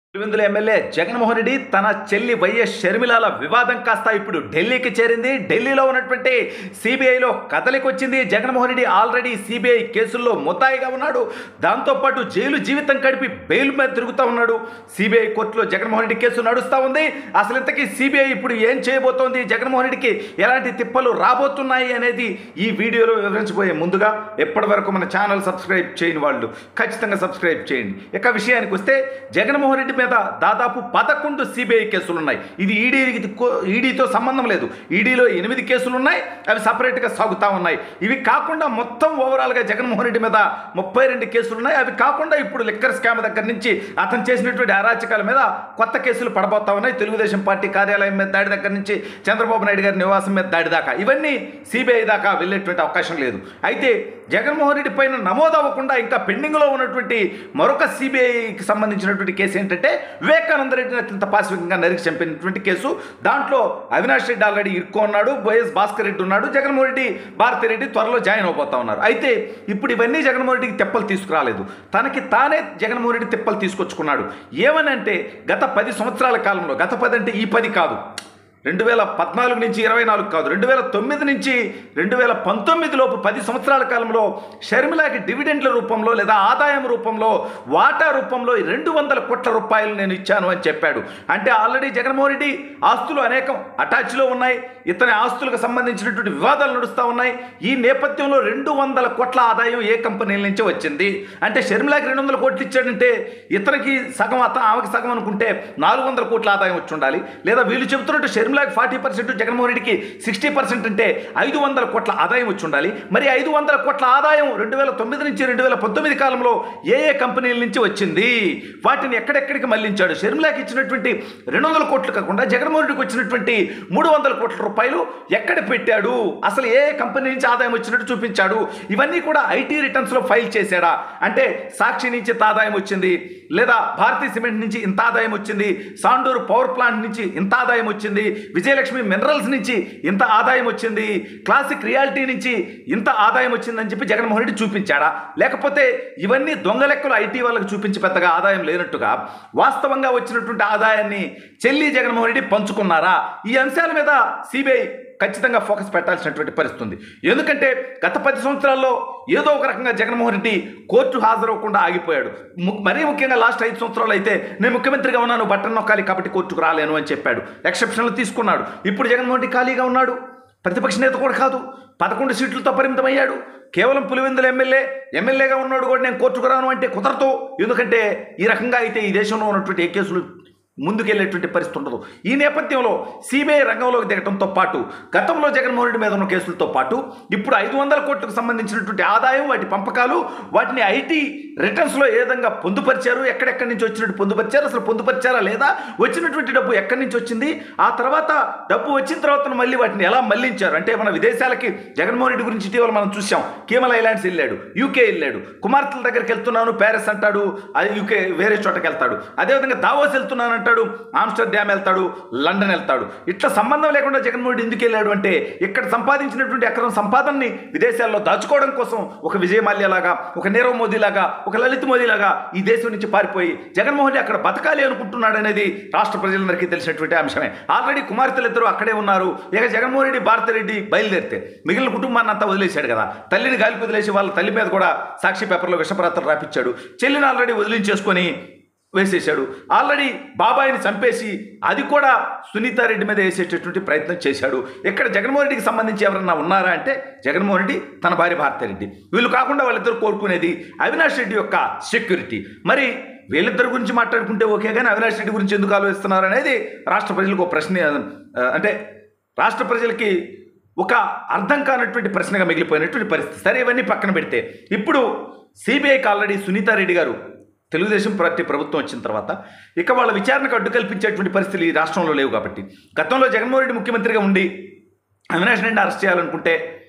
Pulivendula MLA Jaganmohan Reddy తన చెల్లి YS షర్మిలాల వివాదం కాస్త ఇప్పుడు ఢిల్లీకి చేరింది ఢిల్లీలో ఉన్నటువంటి సిబిఐలో కదలికి వచ్చింది జగన్మోహన్ రెడ్డి ఆల్రెడీ సిబిఐ కేసుల్లో ముద్దాయిగా ఉన్నాడు దాంతోపాటు జైలు జీవితం గడిపి బెయిల్ మీద తిరుగుతూ ఉన్నాడు సిబిఐ కోర్టులో జగన్మోహన్ రెడ్డి కేసు నడుస్తూ ఉంది అసలు ఇంతకీ సిబిఐ ఇప్పుడు ఏం చేయబోతోంది జగన్మోహన్ రెడ్డికి ఎలాంటి తిప్పలు రాబోతున్నాయి అనేది ఈ వీడియోలో వివరించబోయే ముందుగా ఎప్పటి వరకు మన ఛానల్ సబ్స్క్రైబ్ చేయని వాళ్ళు ఖచ్చితంగా సబ్స్క్రైబ్ చేయండి ఇక విషయానికి వస్తే జగన్మోహన్ రెడ్డి మీద దాదాపు పదకొండు సిబిఐ కేసులు ఉన్నాయి ఇది ఈడీకి ఈడీతో సంబంధం లేదు ఈడీలో ఎనిమిది కేసులు ఉన్నాయి అవి సపరేట్గా సాగుతూ ఉన్నాయి ఇవి కాకుండా మొత్తం ఓవరాల్గా జగన్మోహన్ రెడ్డి మీద ముప్పై రెండు కేసులు ఉన్నాయి అవి కాకుండా ఇప్పుడు లిక్కర్ స్కామ్ దగ్గర నుంచి అతను చేసినటువంటి అరాచకాల మీద కొత్త కేసులు పడబోతా ఉన్నాయి తెలుగుదేశం పార్టీ కార్యాలయం మీద దాడి దగ్గర నుంచి చంద్రబాబు నాయుడు గారి నివాసం మీద దాడి దాకా ఇవన్నీ సిబిఐ దాకా వెళ్ళేటువంటి అవకాశం లేదు అయితే జగన్మోహన్ రెడ్డి పైన నమోదు అవ్వకుండా ఇంకా పెండింగ్లో ఉన్నటువంటి మరొక సిబిఐకి సంబంధించినటువంటి కేసు ఏంటంటే వివేకానంద రెడ్డిని అత్యంత పాశవికంగా నరికి చంపినటువంటి కేసు దాంట్లో అవినాష్ రెడ్డి ఆల్రెడీ ఇరుక్కో ఉన్నాడు వైఎస్ భాస్కర్ రెడ్డి ఉన్నాడు జగన్మోహన్ రెడ్డి భారతి రెడ్డి త్వరలో జాయిన్ అవబోతా ఉన్నారు అయితే ఇప్పుడు ఇవన్నీ జగన్మోహన్ రెడ్డికి తెప్పలు తీసుకురాలేదు తనకి తానే జగన్మోహన్ రెడ్డి తెప్పలు తీసుకొచ్చుకున్నాడు ఏమనంటే గత పది సంవత్సరాల కాలంలో గత పది అంటే ఈ పది కాదు రెండు వేల పద్నాలుగు నుంచి ఇరవై నాలుగు కాదు రెండు వేల తొమ్మిది నుంచి రెండు వేల పంతొమ్మిది లోపు పది సంవత్సరాల కాలంలో షర్మిలాకి డివిడెండ్ల రూపంలో లేదా ఆదాయం రూపంలో వాటా రూపంలో రెండు వందల కోట్ల రూపాయలు నేను ఇచ్చాను అని చెప్పాడు అంటే ఆల్రెడీ జగన్మోహన్ రెడ్డి ఆస్తులు అనేకం అటాచ్లో ఉన్నాయి ఇతని ఆస్తులకు సంబంధించినటువంటి వివాదాలు నడుస్తూ ఉన్నాయి ఈ నేపథ్యంలో రెండు వందల కోట్ల ఆదాయం ఏ కంపెనీల నుంచి వచ్చింది అంటే షర్మిలాకి రెండు వందల కోట్లు ఇచ్చాడంటే ఇతనికి సగం అత ఆమెకి సగం అనుకుంటే నాలుగు వందల కోట్ల ఆదాయం వచ్చి ఉండాలి లేదా వీళ్ళు చెబుతున్నట్టు షర్మిలాకి ఫార్టీ పర్సెంట్ జగన్మోహన్ రెడ్డికి సిక్స్టీ పర్సెంట్ అంటే ఐదు వందల కోట్ల ఆదాయం వచ్చి ఉండాలి మరి ఐదు వందల కోట్ల ఆదాయం రెండు వేల తొమ్మిది నుంచి రెండు వేల పంతొమ్మిది కాలంలో ఏ ఏ కంపెనీల నుంచి వచ్చింది వాటిని ఎక్కడెక్కడికి మళ్లించాడు షర్మిలాకి ఇచ్చినటువంటి రెండు వందల కోట్లు కాకుండా జగన్మోహన్ రెడ్డికి వచ్చినటువంటి మూడు వందల కోట్ల రూపాయలు ఎక్కడ పెట్టాడు అసలు ఏ కంపెనీ నుంచి ఆదాయం వచ్చినట్టు చూపించాడు ఇవన్నీ కూడా ఐటీ రిటర్న్స్లో ఫైల్ చేశాడా అంటే సాక్షి నుంచి ఇంత ఆదాయం వచ్చింది లేదా భారతీయ సిమెంట్ నుంచి ఇంత ఆదాయం వచ్చింది సాండూరు పవర్ ప్లాంట్ నుంచి ఇంత ఆదాయం వచ్చింది విజయలక్ష్మి మినరల్స్ నుంచి ఇంత ఆదాయం వచ్చింది క్లాసిక్ రియాలిటీ నుంచి ఇంత ఆదాయం వచ్చిందని చెప్పి జగన్మోహన్ రెడ్డి చూపించాడా లేకపోతే ఇవన్నీ దొంగ లెక్కలు ఐటీ వాళ్ళకి చూపించి పెద్దగా ఆదాయం లేనట్టుగా వాస్తవంగా వచ్చినటువంటి ఆదాయాన్ని చెల్లి జగన్మోహన్ రెడ్డి పంచుకున్నారా ఈ అంశాల మీద సిబిఐ ఖచ్చితంగా ఫోకస్ పెట్టాల్సినటువంటి పరిస్థితి ఉంది ఎందుకంటే గత పది సంవత్సరాల్లో ఏదో ఒక రకంగా జగన్మోహన్ రెడ్డి కోర్టు హాజరవ్వకుండా ఆగిపోయాడు ము- మరీ ముఖ్యంగా లాస్ట్ ఐదు సంవత్సరాలు అయితే నేను ముఖ్యమంత్రిగా ఉన్నాను బట్టన్ నొక్కాలి కాబట్టి కోర్టుకు రాలేను అని చెప్పాడు ఎక్సెప్షన్లు తీసుకున్నాడు ఇప్పుడు జగన్మోహన్ రెడ్డి ఖాళీగా ఉన్నాడు ప్రతిపక్ష నేత కూడా కాదు పదకొండు సీట్లతో పరిమితమయ్యాడు కేవలం పులివెందుల ఎమ్మెల్యే ఎమ్మెల్యేగా ఉన్నాడు కూడా నేను కోర్టుకు రాను అంటే కుదరదు ఎందుకంటే ఈ రకంగా అయితే ఈ దేశంలో ఉన్నటువంటి ఏ కేసులు ముందుకెళ్లేటువంటి పరిస్థితి ఉండదు ఈ నేపథ్యంలో సిబిఐ రంగంలోకి దిగడంతో పాటు గతంలో జగన్మోహన్ రెడ్డి మీద ఉన్న కేసులతో పాటు ఇప్పుడు ఐదు వందల కోట్లకు సంబంధించినటువంటి ఆదాయం వాటి పంపకాలు వాటిని ఐటీ రిటర్న్స్లో ఏ విధంగా పొందుపరిచారు ఎక్కడెక్కడి నుంచి వచ్చినట్టు పొందుపరిచారు అసలు పొందుపరిచారా లేదా వచ్చినటువంటి డబ్బు ఎక్కడి నుంచి వచ్చింది ఆ తర్వాత డబ్బు వచ్చిన తర్వాత మళ్ళీ వాటిని ఎలా మళ్లించారు అంటే మన విదేశాలకి జగన్మోహన్ రెడ్డి గురించి ఇటీవల మనం చూసాం కేమల్ ఐలాండ్స్ వెళ్ళాడు యూకే వెళ్ళాడు కుమార్తెల దగ్గరికి వెళ్తున్నాను ప్యారిస్ అంటాడు అది యూకే వేరే చోటకి వెళ్తాడు అదేవిధంగా దావోస్ వెళ్తున్నాను అంటాడు ఆమ్స్టర్డామ్ వెళ్తాడు లండన్ వెళ్తాడు ఇట్లా సంబంధం లేకుండా జగన్మోహన్ రెడ్డి ఎందుకు వెళ్ళాడు అంటే ఇక్కడ సంపాదించినటువంటి ఎకరం సంపాదనని విదేశాల్లో దాచుకోవడం కోసం ఒక విజయ మాల్యా లాగా ఒక నీరవ్ మోదీ లాగా ఒక లలిత్ మోదీ లాగా ఈ దేశం నుంచి పారిపోయి జగన్మోహన్ రెడ్డి అక్కడ బతకాలి అనుకుంటున్నాడు అనేది రాష్ట్ర ప్రజలందరికీ తెలిసినటువంటి అంశమే ఆల్రెడీ కుమార్తెలు ఇద్దరు అక్కడే ఉన్నారు ఇక జగన్మోహన్ రెడ్డి భారతిరెడ్డి బయలుదేరితే మిగిలిన కుటుంబాన్ని అంతా వదిలేశాడు కదా తల్లిని గాలికి వదిలేసి వాళ్ళ తల్లి మీద కూడా సాక్షి పేపర్లో విషపరాత్రలు రాపించాడు చెల్లిని ఆల్రెడీ వదిలించేసుకొని వేసేశాడు ఆల్రెడీ బాబాయిని చంపేసి అది కూడా సునీతారెడ్డి మీద వేసేటటువంటి ప్రయత్నం చేశాడు ఇక్కడ జగన్మోహన్ రెడ్డికి సంబంధించి ఎవరన్నా ఉన్నారా అంటే జగన్మోహన్ రెడ్డి తన భార్య భారతిరెడ్డి వీళ్ళు కాకుండా వాళ్ళిద్దరు కోరుకునేది అవినాష్ రెడ్డి యొక్క సెక్యూరిటీ మరి వీళ్ళిద్దరి గురించి మాట్లాడుకుంటే ఓకే కానీ అవినాష్ రెడ్డి గురించి ఎందుకు ఆలోచిస్తున్నారు అనేది రాష్ట్ర ప్రజలకు ఒక ప్రశ్న ఆ, అంటే రాష్ట్ర ప్రజలకి ఒక అర్థం కానటువంటి ప్రశ్నగా మిగిలిపోయినటువంటి పరిస్థితి సరే ఇవన్నీ పక్కన పెడితే ఇప్పుడు సిబిఐకి ఆల్రెడీ సునీతారెడ్డి గారు తెలుగుదేశం పార్టీ ప్రభుత్వం వచ్చిన తర్వాత ఇక వాళ్ళ విచారణకు అడ్డు కల్పించేటువంటి పరిస్థితులు ఈ రాష్ట్రంలో లేవు కాబట్టి గతంలో జగన్మోహన్ రెడ్డి ముఖ్యమంత్రిగా ఉండి అవినాష్ రెడ్డి అరెస్ట్ చేయాలనుకుంటే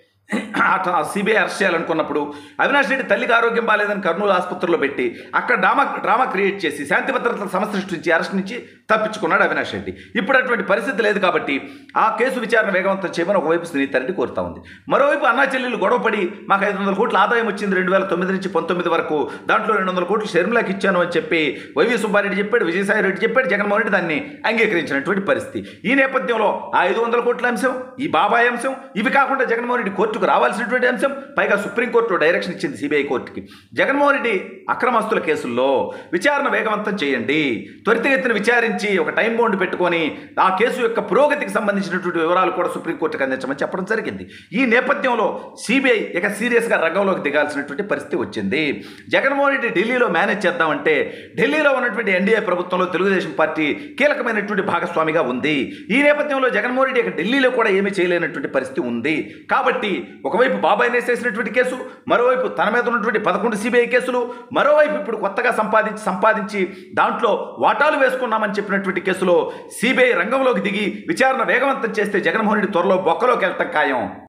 సిబిఐ అరెస్ట్ చేయాలనుకున్నప్పుడు అవినాష్ రెడ్డి తల్లికి ఆరోగ్యం బాగాలేదని కర్నూలు ఆసుపత్రిలో పెట్టి అక్కడ డ్రామా డ్రామా క్రియేట్ చేసి శాంతి భద్రతల సమస్య సృష్టించి అరెస్ట్ నుంచి తప్పించుకున్నాడు అవినాష్ రెడ్డి ఇప్పుడు అటువంటి పరిస్థితి లేదు కాబట్టి ఆ కేసు విచారణ వేగవంతం చేయమని ఒకవైపు సునీత రెడ్డి కోరుతా ఉంది మరోవైపు అన్నా చెల్లెలు గొడవపడి మాకు ఐదు వందల కోట్ల ఆదాయం వచ్చింది రెండు వేల తొమ్మిది నుంచి పంతొమ్మిది వరకు దాంట్లో రెండు వందల కోట్లు షర్మిలాకి ఇచ్చాను అని చెప్పి వైవి సుబ్బారెడ్డి చెప్పాడు విజయసాయి రెడ్డి చెప్పాడు జగన్మోహన్ రెడ్డి దాన్ని అంగీకరించినటువంటి పరిస్థితి ఈ నేపథ్యంలో ఆ ఐదు వందల కోట్ల అంశం ఈ బాబాయ్ అంశం ఇవి కాకుండా జగన్మోహన్ రెడ్డి కోర్టుకు రావాల్సినటువంటి అంశం పైగా సుప్రీంకోర్టు డైరెక్షన్ ఇచ్చింది సిబిఐ కోర్టుకి జగన్మోహన్ రెడ్డి అక్రమస్తుల కేసుల్లో విచారణ వేగవంతం చేయండి త్వరితగతిన విచారించి ఒక టైం బౌండ్ పెట్టుకొని ఆ కేసు యొక్క పురోగతికి సంబంధించినటువంటి వివరాలు కూడా సుప్రీంకోర్టుకు అందించమని చెప్పడం జరిగింది ఈ నేపథ్యంలో సిబిఐ ఇక సీరియస్గా రంగంలోకి దిగాల్సినటువంటి పరిస్థితి వచ్చింది జగన్మోహన్ రెడ్డి ఢిల్లీలో మేనేజ్ చేద్దామంటే ఢిల్లీలో ఉన్నటువంటి ఎన్డీఏ ప్రభుత్వంలో తెలుగుదేశం పార్టీ కీలకమైనటువంటి భాగస్వామిగా ఉంది ఈ నేపథ్యంలో జగన్మోహన్ రెడ్డి ఇక ఢిల్లీలో కూడా ఏమీ చేయలేనటువంటి పరిస్థితి ఉంది కాబట్టి ఒకవైపు బాబాయ్ వేసేసినటువంటి కేసు మరోవైపు తన మీద ఉన్నటువంటి పదకొండు సిబిఐ కేసులు మరోవైపు ఇప్పుడు కొత్తగా సంపాదించి సంపాదించి దాంట్లో వాటాలు వేసుకున్నామని చెప్పినటువంటి కేసులో సిబిఐ రంగంలోకి దిగి విచారణ వేగవంతం చేస్తే జగన్మోహన్ రెడ్డి త్వరలో బొక్కలోకి వెళ్తాం ఖాయం